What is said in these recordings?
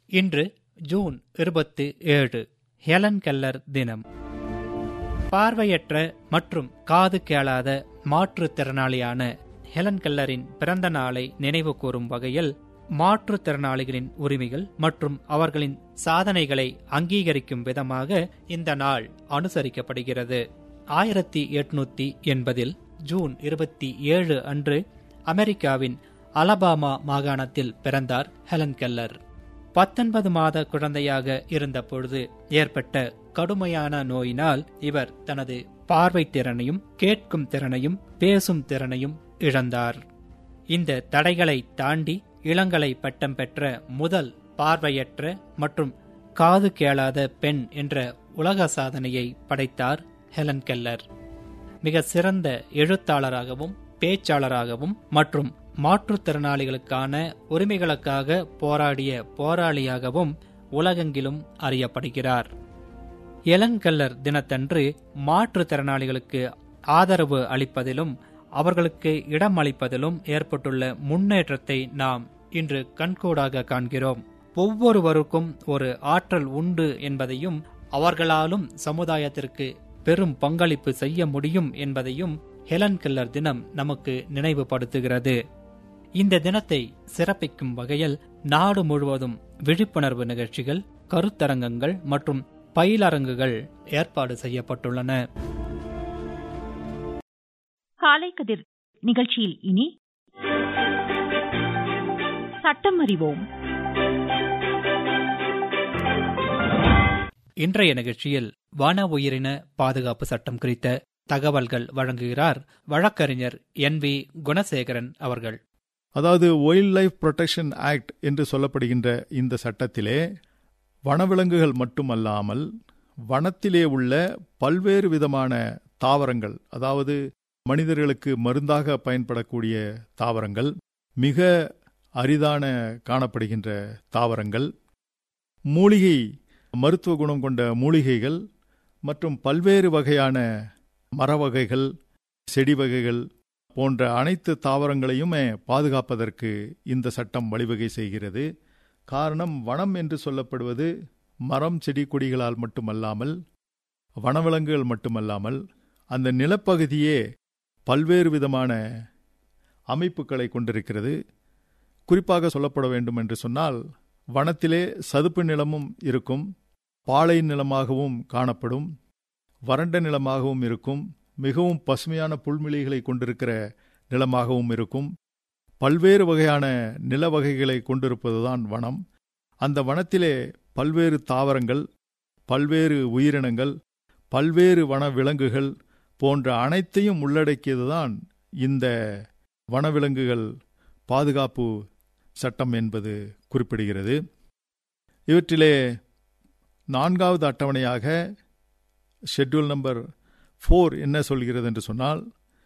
இன்று ஜூன் இருபத்தி ஏழு ஹெலன் கெல்லர் தினம் பார்வையற்ற மற்றும் காது கேளாத மாற்றுத்திறனாளியான ஹெலன் கெல்லரின் பிறந்த நாளை நினைவு கூறும் வகையில் மாற்றுத்திறனாளிகளின் உரிமைகள் மற்றும் அவர்களின் சாதனைகளை அங்கீகரிக்கும் விதமாக இந்த நாள் அனுசரிக்கப்படுகிறது ஆயிரத்தி எட்நூத்தி எண்பதில் ஜூன் இருபத்தி ஏழு அன்று அமெரிக்காவின் அலபாமா மாகாணத்தில் பிறந்தார் ஹெலன் கெல்லர் பத்தொன்பது மாத குழந்தையாக இருந்த பொழுது ஏற்பட்ட கடுமையான நோயினால் இவர் தனது பார்வை திறனையும் கேட்கும் திறனையும் பேசும் திறனையும் இழந்தார் இந்த தடைகளை தாண்டி இளங்கலை பட்டம் பெற்ற முதல் பார்வையற்ற மற்றும் காது கேளாத பெண் என்ற உலக சாதனையை படைத்தார் ஹெலன் கெல்லர் மிக சிறந்த எழுத்தாளராகவும் பேச்சாளராகவும் மற்றும் மாற்றுத்திறனாளிகளுக்கான உரிமைகளுக்காக போராடிய போராளியாகவும் உலகெங்கிலும் அறியப்படுகிறார் எலன்கல்லர் தினத்தன்று மாற்றுத்திறனாளிகளுக்கு ஆதரவு அளிப்பதிலும் அவர்களுக்கு இடம் அளிப்பதிலும் ஏற்பட்டுள்ள முன்னேற்றத்தை நாம் இன்று கண்கூடாக காண்கிறோம் ஒவ்வொருவருக்கும் ஒரு ஆற்றல் உண்டு என்பதையும் அவர்களாலும் சமுதாயத்திற்கு பெரும் பங்களிப்பு செய்ய முடியும் என்பதையும் ஹெலன் கெல்லர் தினம் நமக்கு நினைவுபடுத்துகிறது இந்த தினத்தை சிறப்பிக்கும் வகையில் நாடு முழுவதும் விழிப்புணர்வு நிகழ்ச்சிகள் கருத்தரங்கங்கள் மற்றும் பயிலரங்குகள் ஏற்பாடு செய்யப்பட்டுள்ளன காலை கதிர் நிகழ்ச்சியில் இனி சட்டம் அறிவோம் இன்றைய நிகழ்ச்சியில் வன உயிரின பாதுகாப்பு சட்டம் குறித்த தகவல்கள் வழங்குகிறார் வழக்கறிஞர் என் வி குணசேகரன் அவர்கள் அதாவது வைல்ட் லைஃப் புரொடெக்ஷன் ஆக்ட் என்று சொல்லப்படுகின்ற இந்த சட்டத்திலே வனவிலங்குகள் மட்டுமல்லாமல் வனத்திலே உள்ள பல்வேறு விதமான தாவரங்கள் அதாவது மனிதர்களுக்கு மருந்தாக பயன்படக்கூடிய தாவரங்கள் மிக அரிதான காணப்படுகின்ற தாவரங்கள் மூலிகை மருத்துவ குணம் கொண்ட மூலிகைகள் மற்றும் பல்வேறு வகையான மர வகைகள் செடி வகைகள் போன்ற அனைத்து தாவரங்களையுமே பாதுகாப்பதற்கு இந்த சட்டம் வழிவகை செய்கிறது காரணம் வனம் என்று சொல்லப்படுவது மரம் செடி கொடிகளால் மட்டுமல்லாமல் வனவிலங்குகள் மட்டுமல்லாமல் அந்த நிலப்பகுதியே பல்வேறு விதமான அமைப்புகளை கொண்டிருக்கிறது குறிப்பாக சொல்லப்பட வேண்டும் என்று சொன்னால் வனத்திலே சதுப்பு நிலமும் இருக்கும் பாலை நிலமாகவும் காணப்படும் வறண்ட நிலமாகவும் இருக்கும் மிகவும் பசுமையான புல்மிளிகளை கொண்டிருக்கிற நிலமாகவும் இருக்கும் பல்வேறு வகையான நில வகைகளை கொண்டிருப்பதுதான் வனம் அந்த வனத்திலே பல்வேறு தாவரங்கள் பல்வேறு உயிரினங்கள் பல்வேறு வன விலங்குகள் போன்ற அனைத்தையும் உள்ளடக்கியதுதான் இந்த வனவிலங்குகள் பாதுகாப்பு சட்டம் என்பது குறிப்பிடுகிறது இவற்றிலே நான்காவது அட்டவணையாக ஷெட்யூல் நம்பர் ஃபோர் என்ன சொல்கிறது என்று சொன்னால்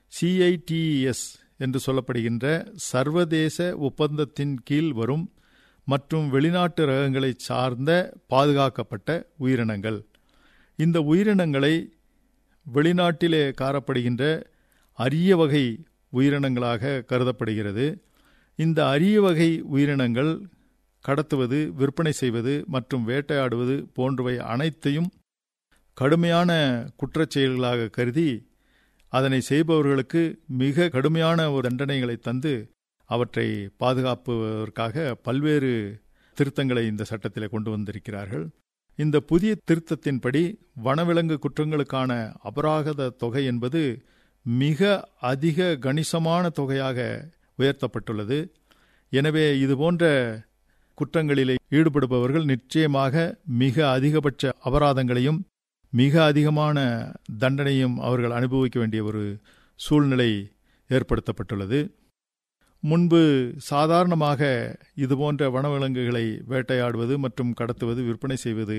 சிஐடிஎஸ் என்று சொல்லப்படுகின்ற சர்வதேச ஒப்பந்தத்தின் கீழ் வரும் மற்றும் வெளிநாட்டு ரகங்களை சார்ந்த பாதுகாக்கப்பட்ட உயிரினங்கள் இந்த உயிரினங்களை வெளிநாட்டிலே காணப்படுகின்ற அரிய வகை உயிரினங்களாக கருதப்படுகிறது இந்த அரிய வகை உயிரினங்கள் கடத்துவது விற்பனை செய்வது மற்றும் வேட்டையாடுவது போன்றவை அனைத்தையும் கடுமையான குற்றச் செயல்களாக கருதி அதனை செய்பவர்களுக்கு மிக கடுமையான ஒரு தண்டனைகளை தந்து அவற்றை பாதுகாப்பதற்காக பல்வேறு திருத்தங்களை இந்த சட்டத்தில் கொண்டு வந்திருக்கிறார்கள் இந்த புதிய திருத்தத்தின்படி வனவிலங்கு குற்றங்களுக்கான அபராகத தொகை என்பது மிக அதிக கணிசமான தொகையாக உயர்த்தப்பட்டுள்ளது எனவே இதுபோன்ற குற்றங்களிலே ஈடுபடுபவர்கள் நிச்சயமாக மிக அதிகபட்ச அபராதங்களையும் மிக அதிகமான தண்டனையும் அவர்கள் அனுபவிக்க வேண்டிய ஒரு சூழ்நிலை ஏற்படுத்தப்பட்டுள்ளது முன்பு சாதாரணமாக இதுபோன்ற வனவிலங்குகளை வேட்டையாடுவது மற்றும் கடத்துவது விற்பனை செய்வது